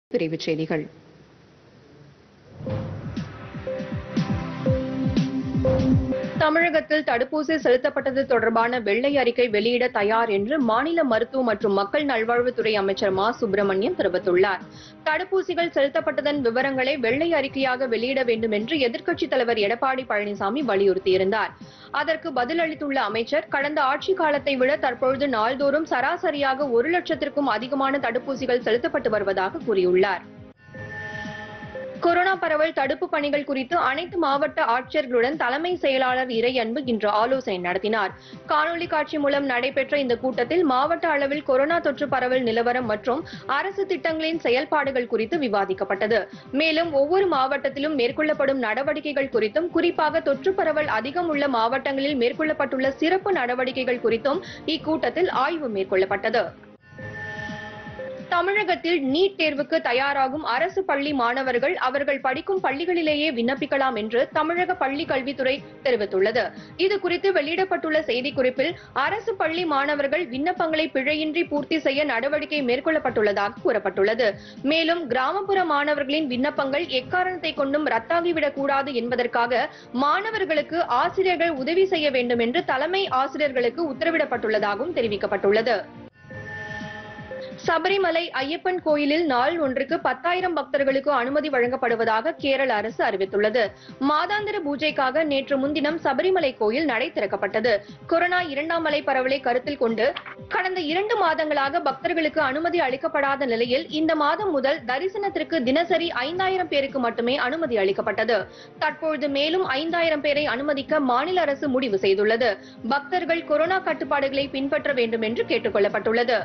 விரைவுச் செய்திகள் தமிழகத்தில் தடுப்பூசி செலுத்தப்பட்டது தொடர்பான வெள்ளை அறிக்கை வெளியிட தயார் என்று மாநில மருத்துவ மற்றும் மக்கள் நல்வாழ்வுத்துறை அமைச்சர் மா சுப்பிரமணியன் தெரிவித்துள்ளார் தடுப்பூசிகள் செலுத்தப்பட்டதன் விவரங்களை வெள்ளை அறிக்கையாக வெளியிட வேண்டும் என்று எதிர்க்கட்சித் தலைவர் எடப்பாடி பழனிசாமி வலியுறுத்தியிருந்தார் அதற்கு பதிலளித்துள்ள அமைச்சர் கடந்த ஆட்சி காலத்தை விட தற்பொழுது நாள்தோறும் சராசரியாக ஒரு லட்சத்திற்கும் அதிகமான தடுப்பூசிகள் செலுத்தப்பட்டு வருவதாக கூறியுள்ளார் கொரோனா பரவல் தடுப்பு பணிகள் குறித்து அனைத்து மாவட்ட ஆட்சியர்களுடன் தலைமை செயலாளர் இறையன்பு இன்று ஆலோசனை நடத்தினார் காணொலி காட்சி மூலம் நடைபெற்ற இந்த கூட்டத்தில் மாவட்ட அளவில் கொரோனா தொற்று பரவல் நிலவரம் மற்றும் அரசு திட்டங்களின் செயல்பாடுகள் குறித்து விவாதிக்கப்பட்டது மேலும் ஒவ்வொரு மாவட்டத்திலும் மேற்கொள்ளப்படும் நடவடிக்கைகள் குறித்தும் குறிப்பாக தொற்று பரவல் அதிகம் உள்ள மாவட்டங்களில் மேற்கொள்ளப்பட்டுள்ள சிறப்பு நடவடிக்கைகள் குறித்தும் இக்கூட்டத்தில் ஆய்வு மேற்கொள்ளப்பட்டது தமிழகத்தில் நீட் தேர்வுக்கு தயாராகும் அரசு பள்ளி மாணவர்கள் அவர்கள் படிக்கும் பள்ளிகளிலேயே விண்ணப்பிக்கலாம் என்று தமிழக பள்ளி கல்வித்துறை தெரிவித்துள்ளது இது குறித்து வெளியிடப்பட்டுள்ள செய்திக்குறிப்பில் அரசு பள்ளி மாணவர்கள் விண்ணப்பங்களை பிழையின்றி பூர்த்தி செய்ய நடவடிக்கை மேற்கொள்ளப்பட்டுள்ளதாக கூறப்பட்டுள்ளது மேலும் கிராமப்புற மாணவர்களின் விண்ணப்பங்கள் எக்காரணத்தை கொண்டும் ரத்தாகிவிடக் கூடாது என்பதற்காக மாணவர்களுக்கு ஆசிரியர்கள் உதவி செய்ய வேண்டும் என்று தலைமை ஆசிரியர்களுக்கு உத்தரவிடப்பட்டுள்ளதாகவும் தெரிவிக்கப்பட்டுள்ளது சபரிமலை ஐயப்பன் கோயிலில் நாள் ஒன்றுக்கு பத்தாயிரம் பக்தர்களுக்கு அனுமதி வழங்கப்படுவதாக கேரள அரசு அறிவித்துள்ளது மாதாந்திர பூஜைக்காக நேற்று முன்தினம் சபரிமலை கோயில் நடை திறக்கப்பட்டது கொரோனா இரண்டாம் அலை பரவலை கருத்தில் கொண்டு கடந்த இரண்டு மாதங்களாக பக்தர்களுக்கு அனுமதி அளிக்கப்படாத நிலையில் இந்த மாதம் முதல் தரிசனத்திற்கு தினசரி ஐந்தாயிரம் பேருக்கு மட்டுமே அனுமதி அளிக்கப்பட்டது தற்பொழுது மேலும் ஐந்தாயிரம் பேரை அனுமதிக்க மாநில அரசு முடிவு செய்துள்ளது பக்தர்கள் கொரோனா கட்டுப்பாடுகளை பின்பற்ற வேண்டும் என்று கேட்டுக் கொள்ளப்பட்டுள்ளது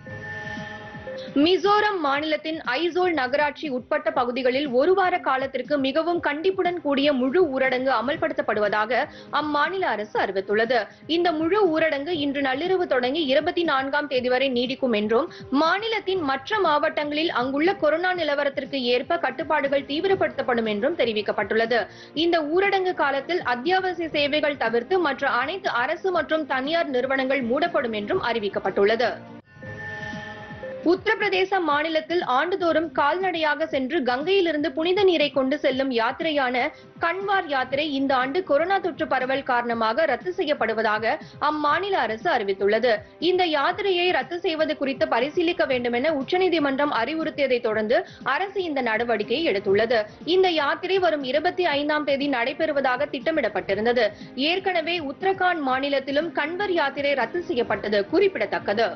மிசோரம் மாநிலத்தின் ஐசோல் நகராட்சி உட்பட்ட பகுதிகளில் ஒரு வார காலத்திற்கு மிகவும் கண்டிப்புடன் கூடிய முழு ஊரடங்கு அமல்படுத்தப்படுவதாக அம்மாநில அரசு அறிவித்துள்ளது இந்த முழு ஊரடங்கு இன்று நள்ளிரவு தொடங்கி இருபத்தி நான்காம் தேதி வரை நீடிக்கும் என்றும் மாநிலத்தின் மற்ற மாவட்டங்களில் அங்குள்ள கொரோனா நிலவரத்திற்கு ஏற்ப கட்டுப்பாடுகள் தீவிரப்படுத்தப்படும் என்றும் தெரிவிக்கப்பட்டுள்ளது இந்த ஊரடங்கு காலத்தில் அத்தியாவசிய சேவைகள் தவிர்த்து மற்ற அனைத்து அரசு மற்றும் தனியார் நிறுவனங்கள் மூடப்படும் என்றும் அறிவிக்கப்பட்டுள்ளது உத்தரப்பிரதேச மாநிலத்தில் ஆண்டுதோறும் கால்நடையாக சென்று கங்கையிலிருந்து புனித நீரை கொண்டு செல்லும் யாத்திரையான கன்வார் யாத்திரை இந்த ஆண்டு கொரோனா தொற்று பரவல் காரணமாக ரத்து செய்யப்படுவதாக அம்மாநில அரசு அறிவித்துள்ளது இந்த யாத்திரையை ரத்து செய்வது குறித்து பரிசீலிக்க வேண்டும் என உச்சநீதிமன்றம் அறிவுறுத்தியதை தொடர்ந்து அரசு இந்த நடவடிக்கையை எடுத்துள்ளது இந்த யாத்திரை வரும் இருபத்தி ஐந்தாம் தேதி நடைபெறுவதாக திட்டமிடப்பட்டிருந்தது ஏற்கனவே உத்தரகாண்ட் மாநிலத்திலும் கன்வர் யாத்திரை ரத்து செய்யப்பட்டது குறிப்பிடத்தக்கது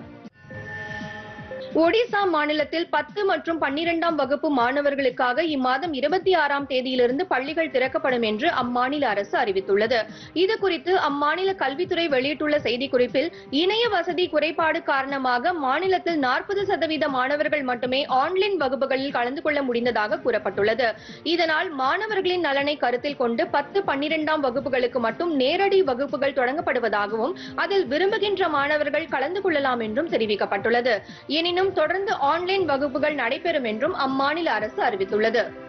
ஒடிசா மாநிலத்தில் பத்து மற்றும் பன்னிரெண்டாம் வகுப்பு மாணவர்களுக்காக இம்மாதம் இருபத்தி ஆறாம் தேதியிலிருந்து பள்ளிகள் திறக்கப்படும் என்று அம்மாநில அரசு அறிவித்துள்ளது இது குறித்து அம்மாநில கல்வித்துறை வெளியிட்டுள்ள செய்திக்குறிப்பில் இணைய வசதி குறைபாடு காரணமாக மாநிலத்தில் நாற்பது சதவீத மாணவர்கள் மட்டுமே ஆன்லைன் வகுப்புகளில் கலந்து கொள்ள முடிந்ததாக கூறப்பட்டுள்ளது இதனால் மாணவர்களின் நலனை கருத்தில் கொண்டு பத்து பன்னிரெண்டாம் வகுப்புகளுக்கு மட்டும் நேரடி வகுப்புகள் தொடங்கப்படுவதாகவும் அதில் விரும்புகின்ற மாணவர்கள் கலந்து கொள்ளலாம் என்றும் தெரிவிக்கப்பட்டுள்ளது எனினும் தொடர்ந்து ஆன்லைன் வகுப்புகள் நடைபெறும் என்றும் அம்மாநில அரசு அறிவித்துள்ளது